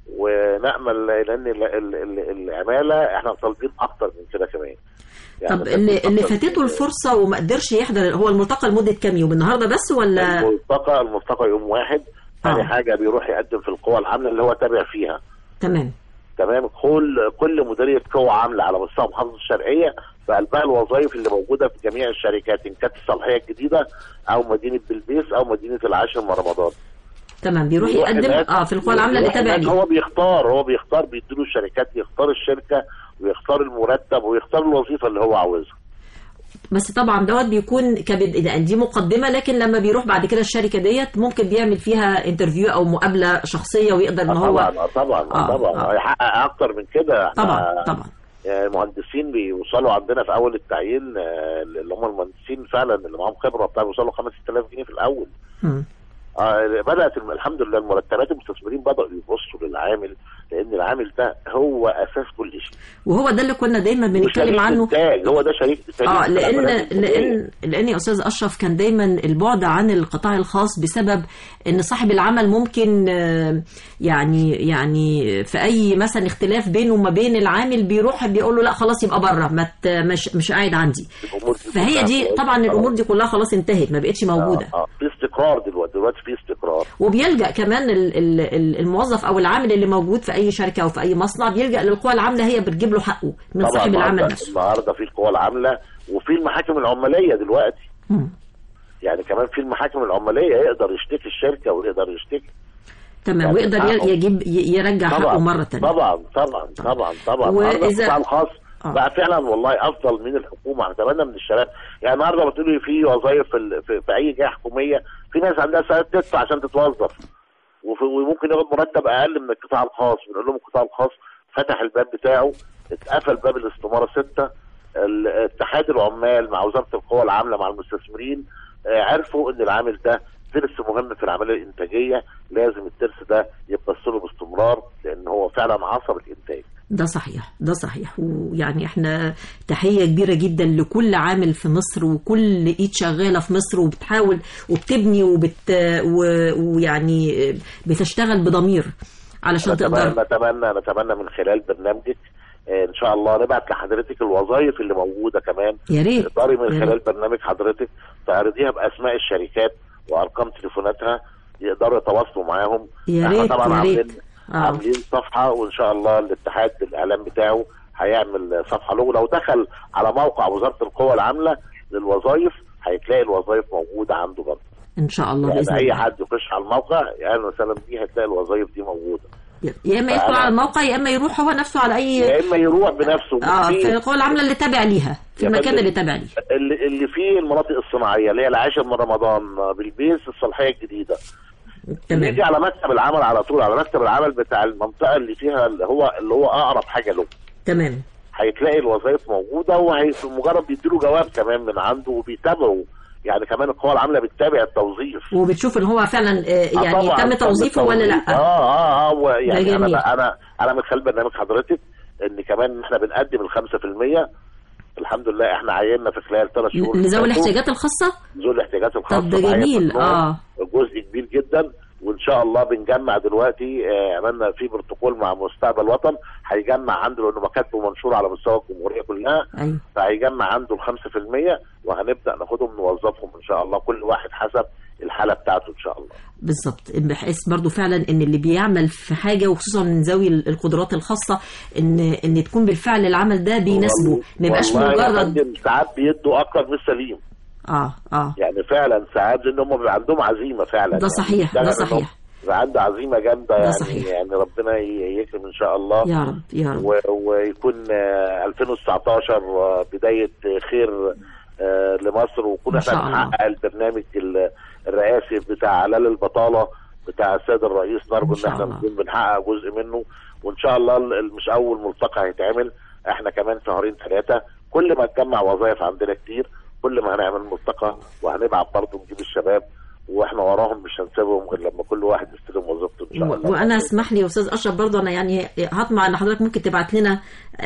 ونامل لان ال- ال- ال- العماله احنا طالبين اكتر من كده كمان يعني طب اللي طالبين اللي أكتر من فاتته كده. الفرصه وما قدرش يحضر هو الملتقى لمده كام يوم النهارده بس ولا الملتقى الملتقى يوم واحد ثاني آه. حاجه بيروح يقدم في القوى العامله اللي هو تابع فيها تمام تمام كل كل مديريه قوى عامله على مستوى محافظه الشرقيه بقلبها الوظائف اللي موجوده في جميع الشركات ان كانت الصلاحيه الجديده او مدينه بلبيس او مدينه العاشر من رمضان تمام بيروح يروح يقدم هناك- اه في القوى العامله اللي يروح تابع هناك ليه هو بيختار هو بيختار بيديله الشركات يختار الشركه ويختار المرتب ويختار الوظيفه اللي هو عاوزها بس طبعا دوت بيكون كبد يعني دي مقدمه لكن لما بيروح بعد كده الشركه ديت ممكن بيعمل فيها انترفيو او مقابله شخصيه ويقدر ان آه هو طبعا آه طبعا آه، آه طبعا آه. هيحقق اكتر من كده إحنا طبعا طبعا آه، مهندسين بيوصلوا عندنا في اول التعيين آه، اللي هم المهندسين فعلا اللي معاهم خبره بتاع بيوصلوا 5000 جنيه في الاول مم. آه، بدات الم- الحمد لله المرتبات المستثمرين بداوا يبصوا للعامل لان العامل ده هو اساس كل شيء وهو ده اللي كنا دايما بنتكلم وشريك عنه إنتاج، هو ده شريك شريك اه لان العمليات لان لان يا استاذ اشرف كان دايما البعد عن القطاع الخاص بسبب ان صاحب العمل ممكن آه، يعني يعني في اي مثلا اختلاف بينه وما بين العامل بيروح بيقول له لا خلاص يبقى بره ما ت- مش مش قاعد عندي الأمور دي فهي كلها دي خلاص. طبعا الامور دي كلها خلاص انتهت ما بقتش موجوده آه، آه. في استقرار دلوقتي دلوقتي في استقرار وبيلجا كمان ال- ال- ال- الموظف او العامل اللي موجود في اي شركه او في اي مصنع بيلجا للقوى العامله هي بتجيب له حقه من طبعا صاحب العمل النهارده نفسه النهارده في القوى العامله وفي المحاكم العماليه دلوقتي مم. يعني كمان في المحاكم العماليه يقدر يشتكي الشركه ويقدر يشتكي تمام يعني ويقدر ي- حقه. يجيب ي- يرجع حقه مره ثانيه طبعا طبعا طبعا طبعا النهارده وإذا- القطاع الخاص آه. بقى فعلا والله افضل من الحكومه اتمنى من الشباب يعني النهارده بتقولي في وظائف في, ال- في, في اي جهه حكوميه في ناس عندها ساعات تدفع عشان تتوظف وفي- وممكن ياخد مرتب اقل من القطاع الخاص بنقول لهم القطاع الخاص فتح الباب بتاعه اتقفل باب الاستماره سته ال- اتحاد العمال مع وزاره القوى العامله مع المستثمرين آه، عرفوا ان العامل ده ترس مهم في العمليه الانتاجيه لازم الترس ده يبص له باستمرار لان هو فعلا عصب الانتاج ده صحيح ده صحيح ويعني احنا تحية كبيرة جدا لكل عامل في مصر وكل ايد شغالة في مصر وبتحاول وبتبني وبت و- ويعني بتشتغل بضمير علشان نتمنى تقدر نتمنى نتمنى من خلال برنامجك آه، ان شاء الله نبعت لحضرتك الوظائف اللي موجوده كمان يا ريت تقدري من يا خلال ريت. برنامج حضرتك تعرضيها باسماء الشركات وارقام تليفوناتها يقدروا يتواصلوا معاهم يا احنا ريت طبعا يا عاملين ريت آه. عاملين صفحه وان شاء الله الاتحاد الاعلام بتاعه هيعمل صفحه له لو دخل على موقع وزاره القوى العامله للوظائف هيتلاقي الوظائف موجوده عنده برضه ان شاء الله يعني باذن اي الله حد يخش على الموقع يعني مثلا دي هتلاقي الوظائف دي موجوده يا اما يدخل فأنا- على الموقع يا اما يروح هو نفسه على اي يا اما يروح بنفسه اه في- في القوى العامله اللي تابع ليها في يا المكان فندم. اللي تابع ليه اللي, اللي فيه المناطق الصناعيه اللي هي العاشر من رمضان بالبيس الصلاحيه الجديده تمام يجي على مكتب العمل على طول على مكتب العمل بتاع المنطقه اللي فيها اللي هو اللي هو اقرب حاجه له تمام هيتلاقي الوظائف موجوده وهي مجرد بيديله جواب كمان من عنده وبيتابعوا يعني كمان القوى العامله بتتابع التوظيف وبشوف ان هو فعلا آه، آه يعني طبعاً تم توظيفه ولا التوظيف. لا اه اه اه و- يعني جميل. انا انا انا من خلال برنامج حضرتك ان كمان احنا بنقدم ال 5% الحمد لله احنا عيننا في خلال ثلاث شهور لذوي فاتوا الاحتياجات الخاصه ذوي الاحتياجات الخاصه طب ده معايا جميل، منهم آه. جزء كبير جدا وان شاء الله بنجمع دلوقتي آه، عملنا في بروتوكول مع مستقبل وطن هيجمع عنده لانه مكاتبه منشوره على مستوى الجمهوريه كلها ايوه فهيجمع عنده ال 5% وهنبدا ناخدهم نوظفهم ان شاء الله كل واحد حسب الحاله بتاعته ان شاء الله بالظبط بحيث برضو فعلا ان اللي بيعمل في حاجه وخصوصا من ذوي القدرات الخاصه ان ان تكون بالفعل العمل ده بيناسبه ما يبقاش والله يا مجرد فندم ساعات بيدوا اكتر من السليم اه اه يعني فعلا ساعات لان هم بيبقى عندهم عزيمه فعلا ده صحيح، ده يشتغل إنهم صحيح. يبقى عنده عزيمه جامده ده يعني صحيح. يعني ربنا ي- يكرم ان شاء الله يا رب يا رب و- ويكون آه، 2019 آه، بدايه خير آه، لمصر ونكون إن احنا شاء الله. بنحقق البرنامج ال- الرئاسي بتاع علال البطاله بتاع السيد الرئيس نرجو إن ان شاء احنا الله. نكون بنحقق جزء منه وان شاء الله ال- مش اول ملتقى هيتعمل احنا كمان شهرين ثلاثه كل ما تجمع وظائف عندنا كتير كل ما هنعمل ملتقى وهنبعت برضه نجيب الشباب واحنا وراهم مش هنسيبهم غير لما كل واحد يستلم وظيفته ان شاء الله و- وانا اسمح لي يا استاذ اشرف برضه انا يعني هطمع ان حضرتك ممكن تبعت لنا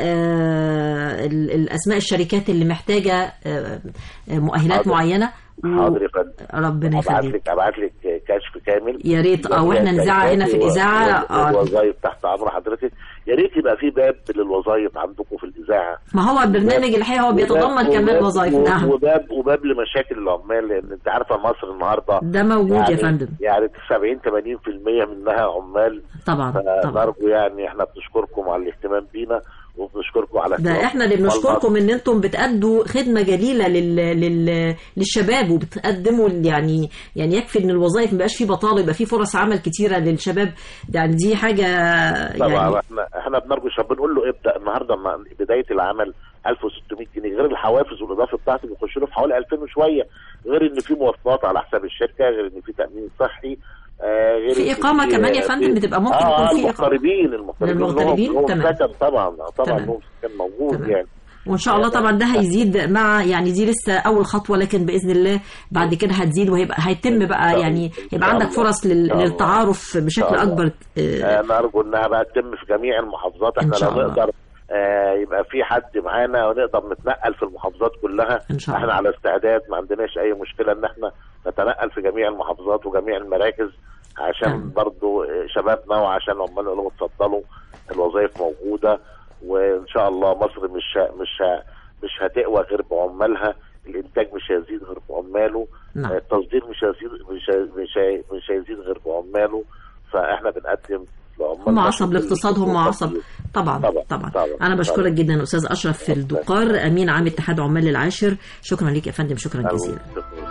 آه ال- الاسماء الشركات اللي محتاجه آه آه، مؤهلات حاضر. معينه و- حاضر يا فندم ربنا ابعت يخليك لك ابعت لك كشف كامل يا ريت اه واحنا نذاعها هنا في الاذاعه اه الوظائف تحت امر حضرتك يا ريت يبقى في باب للوظائف عندكم في الاذاعه ما هو البرنامج الحقيقه هو بيتضمن وباب- كمان وباب- وظائف و- نعم وباب وباب لمشاكل العمال لان انت عارفه مصر النهارده ده موجود يعني يا فندم يعني 70 80% منها عمال طبعا طبعا فنرجو يعني احنا بنشكركم على الاهتمام بينا وبنشكركم على ده اهتمامكم احنا اللي بنشكركم ان انتم بتأدوا خدمه جليله لل... لل... للشباب وبتقدموا ال- يعني يعني يكفي ان الوظائف ما يبقاش فيه بطاله يبقى فيه فرص عمل كتيره للشباب يعني دي حاجه طبعا يعني احنا احنا بنرجو شاب بنقول له ابدا النهارده مع بدايه العمل 1600 جنيه غير الحوافز والاضافه بتاعته بيخش له في حوالي 2000 وشويه غير ان في مواصلات على حساب الشركه غير ان في تامين صحي آه غير في إقامة في- كمان يا فندم في- بتبقى ممكن آه يكون آه، في إقامة. المغتربين المغتربين للمغتربين؟ لهم- لهم تمام. سكن طبعا طبعا تمام. لهم سكن موجود تمام. يعني وان شاء الله طبعا ده هيزيد مع يعني دي لسه اول خطوه لكن باذن الله بعد كده هتزيد وهيبقى هيتم بقى يعني يبقى عندك فرص لل- إن شاء الله. للتعارف بشكل إن شاء الله. اكبر آه، انا ارجو انها بقى تتم في جميع المحافظات إن احنا شاء لو الله. نقدر آه يبقى في حد معانا ونقدر نتنقل في المحافظات كلها إن شاء احنا الله. على استعداد ما عندناش اي مشكله ان احنا نتنقل في جميع المحافظات وجميع المراكز عشان تمام. برضو آه، شبابنا وعشان عمال نقول لهم اتفضلوا الوظائف موجوده وان شاء الله مصر مش ه- مش ه- مش هتقوى غير بعمالها الانتاج مش هيزيد غير بعماله نعم. آه، التصدير مش هيزيد مش هي- مش هي- مش هيزيد غير بعماله فاحنا بنقدم لعمال هم مصر عصب كل لاقتصادهم شيء وعصب تصدير. طبعا طبعا، طبعا طبعا، انا بشكرك طبعا. جدا استاذ اشرف في الدقار امين عام اتحاد عمال العاشر شكرا ليك يا فندم شكرا جزيلا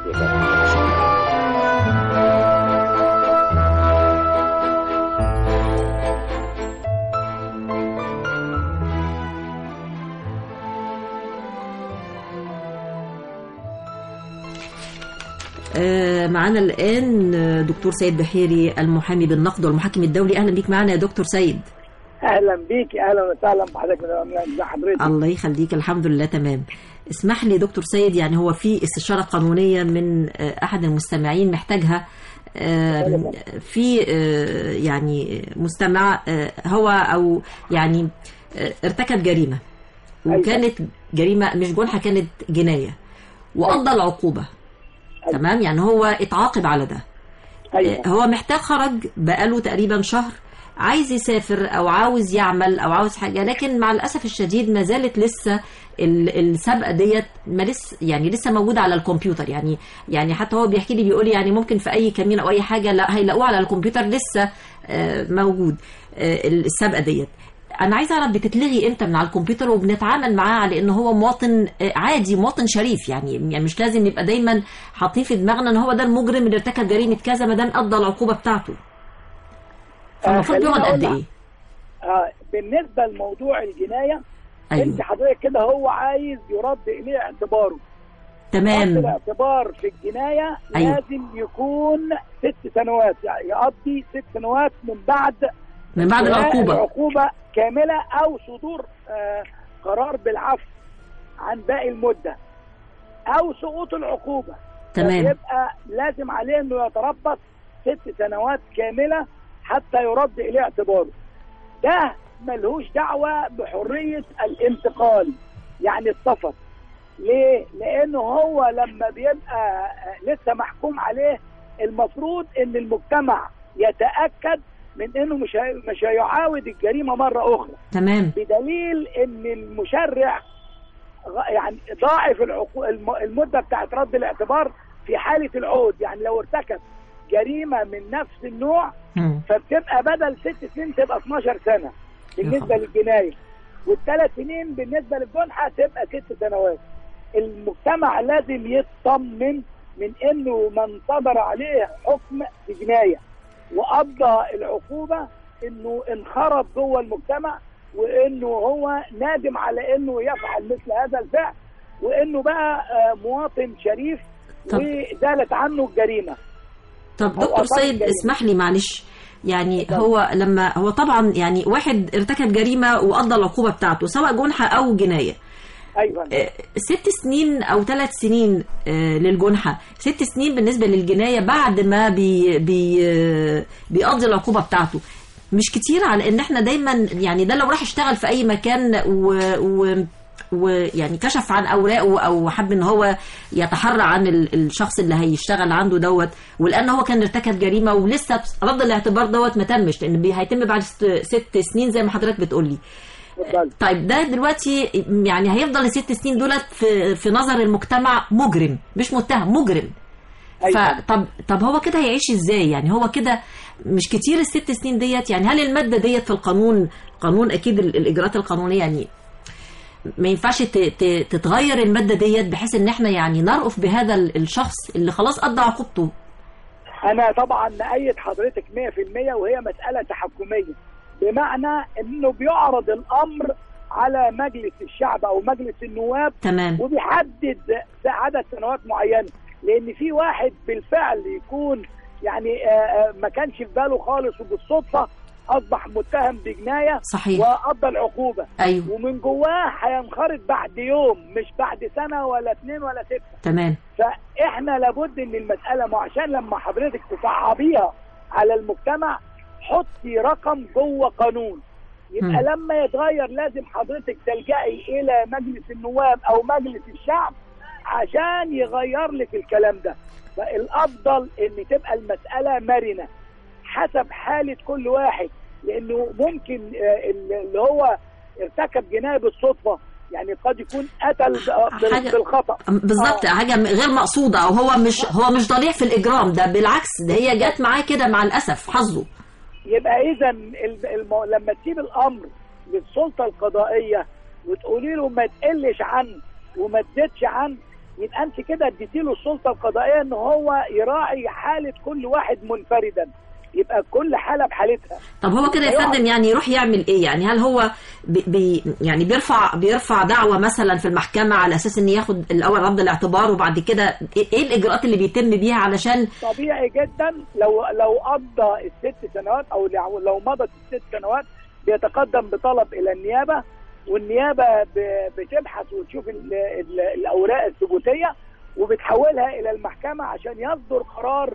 آه، معانا الآن آه، دكتور سيد بحيري المحامي بالنقد والمحكم الدولي أهلا بيك معنا يا دكتور سيد اهلا بيك اهلا وسهلا بحضرتك ازي حضرتك الله يخليك الحمد لله تمام اسمح لي دكتور سيد يعني هو في استشارة قانونية من آه، أحد المستمعين محتاجها آه، في آه، يعني مستمع آه، هو أو يعني آه، ارتكب جريمة وكانت جريمة مش جنحة كانت جناية وقضى العقوبة تمام يعني هو اتعاقب على ده ايوه هو محتاج خرج بقاله تقريبا شهر عايز يسافر او عاوز يعمل او عاوز حاجه لكن مع الاسف الشديد ما زالت لسه ال- السابقه ديت ما لسه يعني لسه موجوده على الكمبيوتر يعني يعني حتى هو بيحكي لي بيقول لي يعني ممكن في اي كمين او اي حاجه لا هيلاقوه على الكمبيوتر لسه آه، موجود آه، السابقه ديت انا عايزه اعرف بتتلغي امتى من على الكمبيوتر وبنتعامل معاه على ان هو مواطن آه، عادي مواطن شريف يعني يعني مش لازم يبقى دايما حاطين في دماغنا ان هو ده المجرم اللي ارتكب جريمه كذا ما دام قضى العقوبه بتاعته فالمفروض خليني بيقعد قد أقول ايه؟ آه بالنسبه لموضوع الجنايه انت ايوه حضرتك كده هو عايز يرد اليه اعتباره رد تمام الاعتبار في الجنايه أيوة. لازم يكون ست سنوات يعني يقضي ست سنوات من بعد من بعد انتهاء العقوبه العقوبه كامله او صدور آه قرار بالعفو عن باقي المده او سقوط العقوبه تمام يبقى لازم عليه انه يتربص ست سنوات كامله حتى يرد اليه اعتباره ده ملهوش دعوه بحريه الانتقال يعني السفر ليه؟ لانه هو لما بيبقى آه، لسه محكوم عليه المفروض ان المجتمع يتاكد من انه مش هي- مش هيعاود الجريمه مره اخرى تمام بدليل ان المشرع غ- يعني ضاعف العقو... الم- المده بتاعت رد الاعتبار في حاله العود يعني لو ارتكب جريمه من نفس النوع مم. فبتبقى بدل ست سنين تبقى 12 سنه بالنسبه خبر. للجنايه والثلاث سنين بالنسبه للجنحه تبقى ست سنوات المجتمع لازم يطمن من انه من صدر عليه حكم في جنايه وقضى العقوبه انه انخرط جوه المجتمع وانه هو نادم على انه يفعل مثل هذا الفعل وانه بقى آه، مواطن شريف طب. وزالت عنه الجريمه طب هو دكتور طبعاً سيد جريمة. اسمح لي معلش يعني هو لما هو طبعا يعني واحد ارتكب جريمه وقضى العقوبه بتاعته سواء جنحه او جنايه ايوه آه، ست سنين او ثلاث سنين آه، للجنحه ست سنين بالنسبه للجنايه بعد ما بي بي آه، بيقضي العقوبه بتاعته مش كتير على ان احنا دايما يعني ده لو راح يشتغل في اي مكان و, و ويعني كشف عن اوراقه او حب ان هو يتحرى عن ال- الشخص اللي هيشتغل عنده دوت ولان هو كان ارتكب جريمه ولسه رد الاعتبار دوت ما تمش لان بي- هيتم بعد ست, ست سنين زي ما حضرتك بتقولي اتفضل. طيب ده دلوقتي يعني هيفضل الست سنين دولت في, في نظر المجتمع مجرم مش متهم مجرم أيوة. فطب طب هو كده هيعيش ازاي يعني هو كده مش كتير الست سنين ديت يعني هل الماده ديت في القانون قانون اكيد ال- الاجراءات القانونيه يعني ما ينفعش ت- ت- تتغير الماده ديت بحيث ان احنا يعني نرأف بهذا ال- الشخص اللي خلاص قضى عقوبته انا طبعا مأيد حضرتك 100% وهي مسألة تحكمية بمعنى انه بيعرض الامر على مجلس الشعب او مجلس النواب تمام وبيحدد عدد سنوات معينة لان في واحد بالفعل يكون يعني آه، آه، ما كانش في باله خالص وبالصدفه اصبح متهم بجنايه صحيح وقضى العقوبه ايوه ومن جواه هينخرط بعد يوم مش بعد سنه ولا اتنين ولا سته تمام فاحنا لابد ان المساله ما عشان لما حضرتك تصعبيها على المجتمع حطي رقم جوه قانون يبقى مم. لما يتغير لازم حضرتك تلجئي الى مجلس النواب او مجلس الشعب عشان يغير لك الكلام ده فالافضل ان تبقى المساله مرنه حسب حاله كل واحد لانه ممكن آه، اللي هو ارتكب جنايه بالصدفه يعني قد يكون قتل بال- حاجة- بالخطا بالظبط آه. حاجه غير مقصوده او هو مش هو مش ضليع في الاجرام ده بالعكس ده هي جت معاه كده مع الاسف حظه يبقى اذا الم... لما تسيب الامر للسلطه القضائيه وتقولي له ما تقلش عن وما تزيدش عن يبقى انت كده اديتي له السلطه القضائيه ان هو يراعي حاله كل واحد منفردا يبقى كل حاله بحالتها طب هو كده يا أيوة. فندم يعني يروح يعمل ايه يعني هل هو بي بي يعني بيرفع بيرفع دعوه مثلا في المحكمه على اساس ان ياخد الاول رد الاعتبار وبعد كده ايه إيه الاجراءات اللي بيتم بيها علشان طبيعي جدا لو لو قضى الست سنوات او لو- لو مضت الست سنوات بيتقدم بطلب الى النيابه والنيابه ب- بتبحث وتشوف ال- ال- الاوراق الثبوتيه وبتحولها الى المحكمه عشان يصدر قرار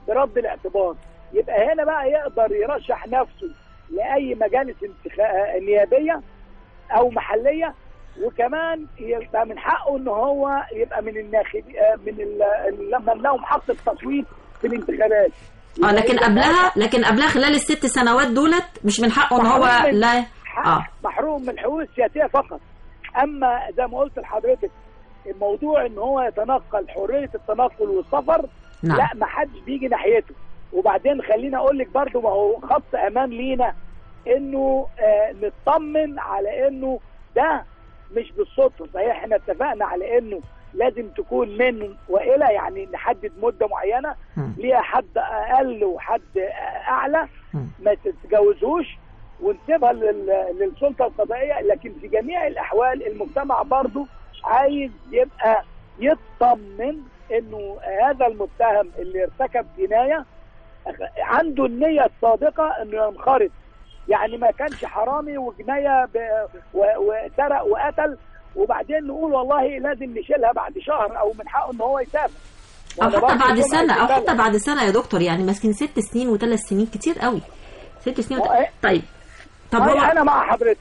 برد الاعتبار يبقى هنا بقى يقدر يرشح نفسه لاي مجالس انتخا- نيابيه او محليه وكمان يبقى من حقه ان هو يبقى من الناخب آه، من ال- ال- من لهم حق التصويت في الانتخابات اه لكن يبقى قبلها لكن قبلها خلال الست سنوات دولت مش من حقه ان هو محروم من- لا حق اه محروم من الحقوق السياسيه فقط اما زي ما قلت لحضرتك الموضوع ان هو يتنقل حريه التنقل والسفر نعم لا ما حدش بيجي ناحيته وبعدين خليني اقول لك برضو ما هو خط امان لينا انه آه نطمن على انه ده مش بالصدفه صحيح احنا اتفقنا على انه لازم تكون من والى يعني نحدد مده معينه مم. ليها حد اقل وحد آه، اعلى مم. ما تتجاوزوش ونسيبها لل- للسلطه القضائيه لكن في جميع الاحوال المجتمع برضو عايز يبقى يطمن انه هذا المتهم اللي ارتكب جنايه عنده النيه الصادقه انه ينخرط يعني ما كانش حرامي وجنايه ب- و- وسرق وقتل وبعدين نقول والله لازم نشيلها بعد شهر او من حقه ان هو يسافر او وأنا حتى برضه بعد سمعة سنه او البلد. حتى بعد سنه يا دكتور يعني ماسكين ست سنين وثلاث سنين كتير قوي ست سنين وت... هو إيه؟ طيب طب طيب هو انا مع حضرتك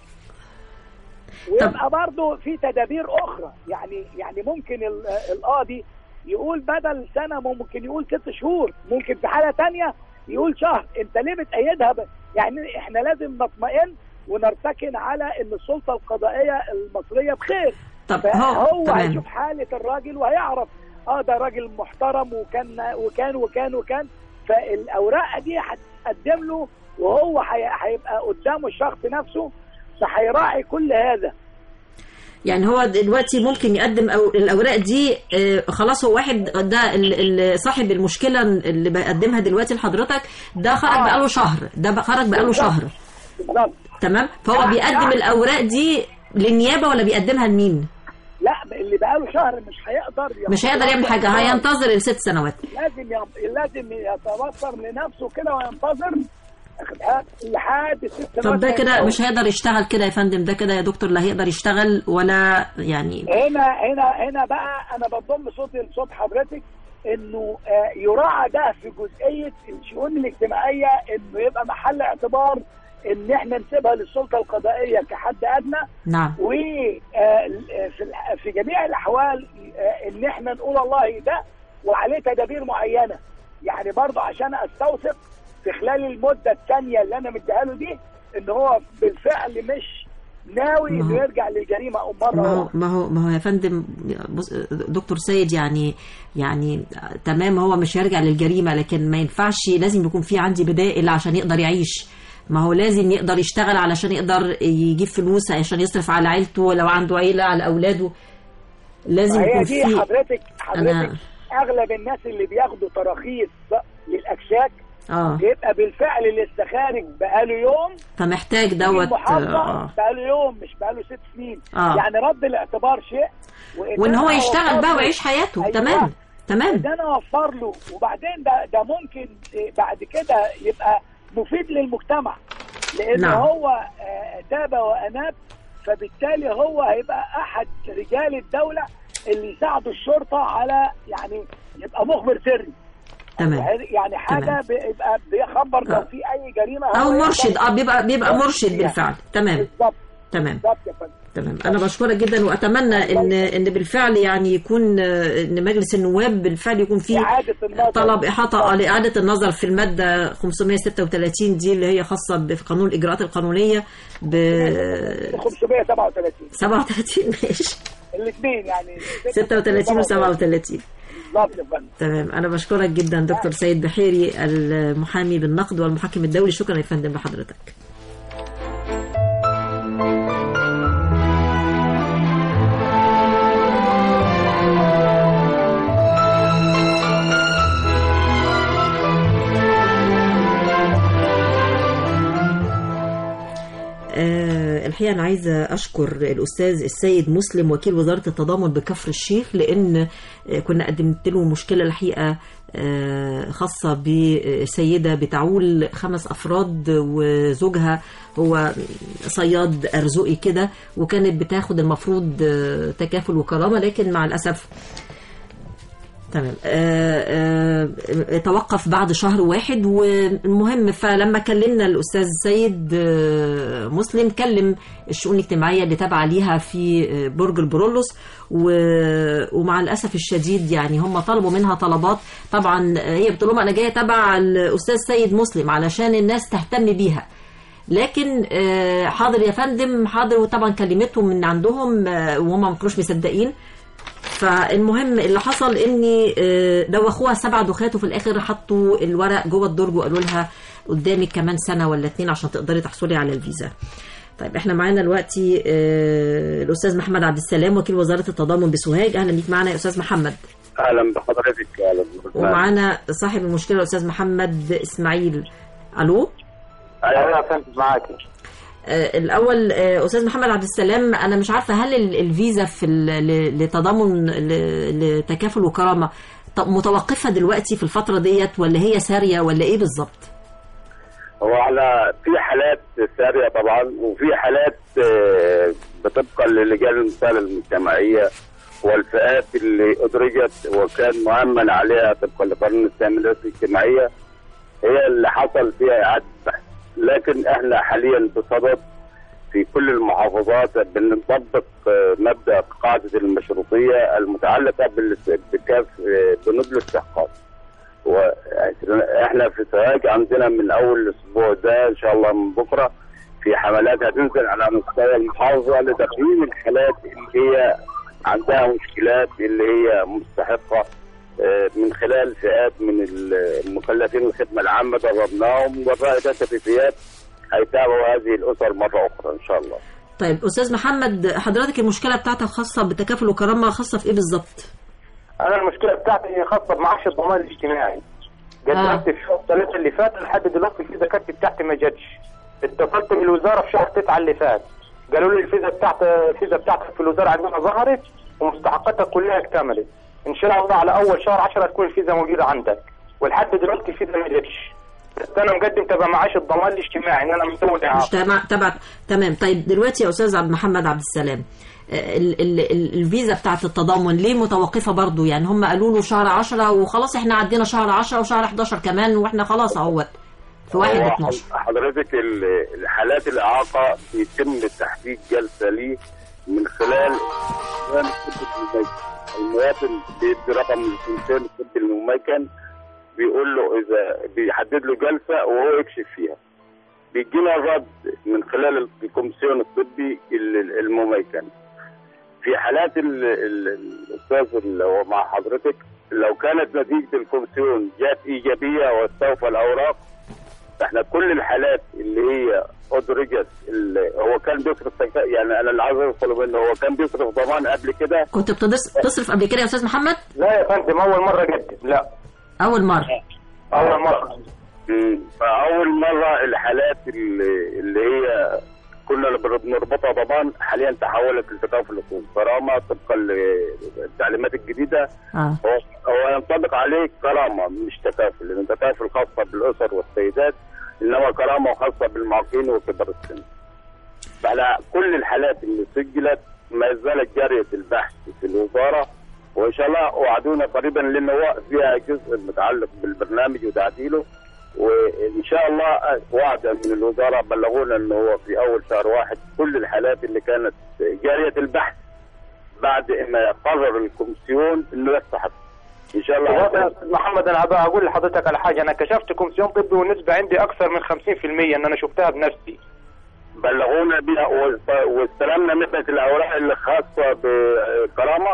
ويبقى برضه في تدابير اخرى يعني يعني ممكن ال- القاضي يقول بدل سنه ممكن يقول ست شهور ممكن في حاله تانية يقول شهر انت ليه بتأيدها ب... يعني احنا لازم نطمئن ونرتكن على ان السلطه القضائيه المصريه بخير طب هو فهو تمام هيشوف حاله الراجل وهيعرف اه ده راجل محترم وكان وكان وكان وكان فالاوراق دي هتقدم له وهو هي- هيبقى قدامه الشخص نفسه فهيراعي كل هذا يعني هو دلوقتي ممكن يقدم أو الاوراق دي آه، خلاص هو واحد ده ال- ال- صاحب المشكله اللي بقدمها دلوقتي لحضرتك ده خرج آه. بقاله شهر ده بقى خرج بقاله بالظبط. شهر بالظبط تمام فهو آه. بيقدم الاوراق دي للنيابه ولا بيقدمها لمين لا اللي بقاله شهر مش هيقدر مش هيقدر يعمل حاجه هينتظر الست سنوات لازم يم- لازم يتوفر لنفسه كده وينتظر لحد الست طب سنوات ده ما كده يتجوز. مش هيقدر يشتغل كده يا فندم ده كده يا دكتور لا هيقدر يشتغل ولا يعني هنا هنا هنا بقى انا بضم صوتي لصوت حضرتك انه آه، يراعى ده في جزئيه الشؤون الاجتماعيه انه يبقى محل اعتبار ان احنا نسيبها للسلطه القضائيه كحد ادنى نعم وفي في جميع الاحوال آه، ان احنا نقول والله ده وعليه تدابير معينه يعني برضه عشان استوثق في خلال المده الثانيه اللي انا مديها له دي ان هو بالفعل مش ناوي ما هو- انه يرجع للجريمه او مره ما هو أخرى. ما هو ما هو يا فندم بص دكتور سيد يعني يعني تمام هو مش هيرجع للجريمه لكن ما ينفعش لازم يكون في عندي بدائل عشان يقدر يعيش ما هو لازم يقدر يشتغل علشان يقدر يجيب فلوس عشان يصرف على عيلته لو عنده عيله على اولاده لازم هي يكون دي في حضرتك حضرتك أنا- اغلب الناس اللي بياخدوا تراخيص للاكشاك اه بيبقى بالفعل لسه خارج بقاله يوم فمحتاج في دوت المحافظه آه. بقاله يوم مش بقاله ست سنين آه. يعني رد الاعتبار شيء وإن وان هو أنا يشتغل بقى أوصله- ويعيش حياته أيوة. تمام تمام ده انا اوفر له وبعدين ده ده ممكن إيه، بعد كده يبقى مفيد للمجتمع لان نعم. هو آه، تاب واناب فبالتالي هو هيبقى احد رجال الدوله اللي يساعدوا الشرطه على يعني يبقى مخبر سري تمام يعني حاجه تمام. بيبقى بيخبر آه. لو في اي جريمه او هو مرشد يقدر- اه بيبقى بيبقى مرشد يعني. بالفعل تمام بالظبط تمام بالظبط يا فندم تمام انا بشكرك جدا واتمنى ان ان بالفعل يعني يكون آه، ان مجلس النواب بالفعل يكون فيه إعادة النظر. طلب احاطه لاعاده النظر في الماده 536 دي اللي هي خاصه بقانون الاجراءات القانونيه ب 537 37 ماشي الاثنين يعني 36 و 37 بالظبط يا فندم تمام انا بشكرك جدا دكتور سيد بحيري المحامي بالنقد والمحكم الدولي شكرا يا فندم لحضرتك آه، الحقيقة أنا عايزة أشكر الأستاذ السيد مسلم وكيل وزارة التضامن بكفر الشيخ لأن آه، كنا قدمت له مشكلة الحقيقة آه، خاصة بسيدة بتعول خمس أفراد وزوجها هو صياد أرزقي كده وكانت بتاخد المفروض آه، تكافل وكرامة لكن مع الأسف تمام آه، آه، توقف بعد شهر واحد والمهم فلما كلمنا الاستاذ سيد آه، مسلم كلم الشؤون الاجتماعيه اللي تابعه ليها في آه، برج البرولوس و- ومع الاسف الشديد يعني هم طلبوا منها طلبات طبعا آه، هي بتقول لهم انا جايه تبع الاستاذ سيد مسلم علشان الناس تهتم بيها لكن آه، حاضر يا فندم حاضر وطبعا كلمتهم من عندهم آه، وهم ما كانوش مصدقين فالمهم اللي حصل اني آه، دوخوها سبع دخات وفي الاخر حطوا الورق جوه الدرج وقالوا لها قدامك كمان سنه ولا اتنين عشان تقدري تحصلي على الفيزا. طيب احنا معانا دلوقتي آه، الاستاذ محمد عبد السلام وكيل وزاره التضامن بسوهاج اهلا بيك معانا يا استاذ محمد اهلا بحضرتك اهلا بك. ومعانا صاحب المشكله الاستاذ محمد اسماعيل الو ايوه يا فندم معاك آه، الاول آه، استاذ محمد عبد السلام انا مش عارفه هل ال- الفيزا في ال- ل- لتضامن ل- لتكافل وكرامه طب متوقفه دلوقتي في الفتره ديت ولا هي ساريه ولا ايه بالظبط هو على في حالات ساريه طبعا وفي حالات آه، بطبقا للجان المساله المجتمعيه والفئات اللي ادرجت وكان مؤمن عليها طبقا لقانون التامينات الاجتماعيه هي اللي حصل فيها اعاده بحث لكن احنا حاليا بصدد في كل المحافظات بنطبق آه، مبدا قاعده المشروطيه المتعلقه بالاس- بكاف آه، بنود الاستحقاق واحنا في سوهاج عندنا من اول الاسبوع ده ان شاء الله من بكره في حملات هتنزل على مستوى المحافظه لتقييم الحالات اللي هي عندها مشكلات اللي هي مستحقه آه، من خلال فئات من المكلفين الخدمه العامه دربناهم والرائدات الريفيات هيتابعوا هذه الاسر مره اخرى ان شاء الله. طيب استاذ محمد حضرتك المشكله بتاعتك خاصه بالتكافل وكرامه خاصه في ايه بالظبط انا المشكله بتاعتي هي خاصه بمعاش الضمان الاجتماعي قدمت في شهر ثلاثة اللي فات لحد دلوقتي الفيزا كانت بتاعتي ما جاتش اتصلت بالوزاره في شهر تسعة اللي فات قالوا لي الفيزا بتاعت الفيزا بتاعتك في الوزاره عندنا ظهرت ومستحقاتك كلها اكتملت ان شاء الله على اول شهر 10 تكون الفيزا موجوده عندك ولحد دلوقتي الفيزا ما جاتش بس انا مقدم تبع معاش الضمان الاجتماعي ان انا مسوي مش اعاقه تبع تبع تمام طيب دلوقتي يا استاذ عبد محمد عبد السلام آه، ال ال ال الفيزا بتاعت التضامن ليه متوقفه برضو يعني هم قالوا له شهر 10 وخلاص احنا عدينا شهر 10 وشهر 11 كمان واحنا خلاص اهوت في 1 هو 12 حضرتك ال- الحالات الاعاقه بيتم تحديد جلسه ليه من خلال برنامج طب المميكن المواطن بيدي رقم الانسان الطبي المميكن بيقول له اذا بيحدد له جلسه وهو يكشف فيها بيجينا الرد من خلال الكومسيون الطبي ال- المميكن في حالات ال- ال- الاستاذ اللي هو مع حضرتك لو كانت نتيجه الكومسيون جات ايجابيه واستوفى الاوراق احنا كل الحالات اللي هي ادرجت اللي هو كان بيصرف تك- يعني انا اللي عايز اوصله منه هو كان بيصرف ضمان قبل كده كنت بتدس- بتصرف قبل كده يا استاذ محمد لا يا فندم اول مره قدم لا اول مره اول مره مم. فاول مره الحالات اللي, اللي هي كنا بنربطها ضمان حاليا تحولت لتكافل كرامه طبقا للتعليمات الجديده اه هو هو ينطبق عليه كرامه مش تكافل لان تكافل خاصه بالاسر والسيدات انما كرامه خاصه بالمعاقين وكبار السن. فعلى كل الحالات اللي سجلت ما زالت جاريه البحث في الوزاره وان شاء الله وعدونا قريبا لان هو فيها جزء متعلق بالبرنامج وتعديله وان شاء الله وعدا من الوزاره بلغونا انه هو في اول شهر واحد كل الحالات اللي كانت جاريه البحث بعد ما قرر الكومسيون انه يستحق ان شاء الله والله يا استاذ محمد انا ابغى اقول لحضرتك على حاجه انا كشفت كومسيون طبي والنسبه عندي اكثر من 50% ان انا شفتها بنفسي بلغونا بها واست- واستلمنا مثل الاوراق اللي خاصه بكرامه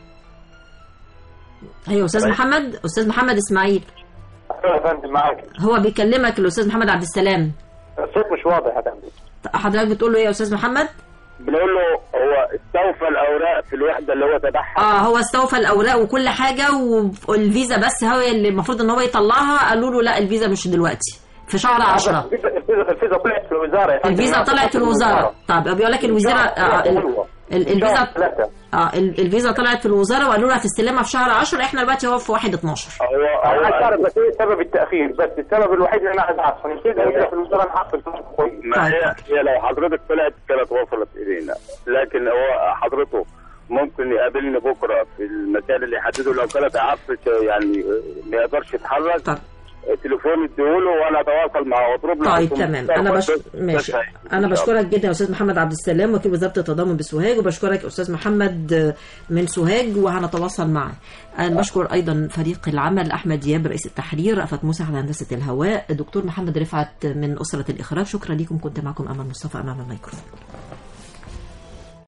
ايوه استاذ محمد استاذ محمد اسماعيل أيوة يا فندم معاك هو بيكلمك الاستاذ محمد عبد السلام الصوت مش واضح يا فندم حضرتك بتقول له ايه يا استاذ محمد بنقول له هو استوفى الاوراق في الوحده اللي هو تبعها اه هو استوفى الاوراق وكل حاجه والفيزا بس هو اللي المفروض ان هو يطلعها قالوا له لا الفيزا مش دلوقتي في شهر 10 الفيزا الفيزا- الفيزا طلعت في الوزاره يا فندم الفيزا طلعت في الوزاره طب بيقول لك الوزاره آه ال- ال- الفيزا ثلاثة اه ال- الفيزا طلعت في الوزاره وقالوا له هتستلمها في شهر 10 احنا دلوقتي هو في 1 12 هو انا عايز هو اعرف بس ايه سبب التاخير بس السبب الوحيد اللي انا عايز اعرفه الفيزا اللي في الوزاره انا عارف كويس ما هي هي لو حضرتك طلعت كانت وصلت الينا لكن هو حضرته ممكن يقابلني بكره في المكان اللي يحدده لو كانت عارفه يعني ما يقدرش يتحرك طب تليفون اديهوله وانا اتواصل معه واطلب له طيب رقم تمام انا بش... بس- ماشي بس- انا إن شاء بشكرك جدا يا استاذ محمد عبد السلام وكيل وزاره التضامن بسوهاج وبشكرك استاذ محمد من سوهاج وهنتواصل معه انا بشكر ايضا فريق العمل احمد دياب رئيس التحرير رأفت موسى على هندسه الهواء الدكتور محمد رفعت من اسره الاخراج شكرا لكم كنت معكم امل مصطفى امام الميكروفون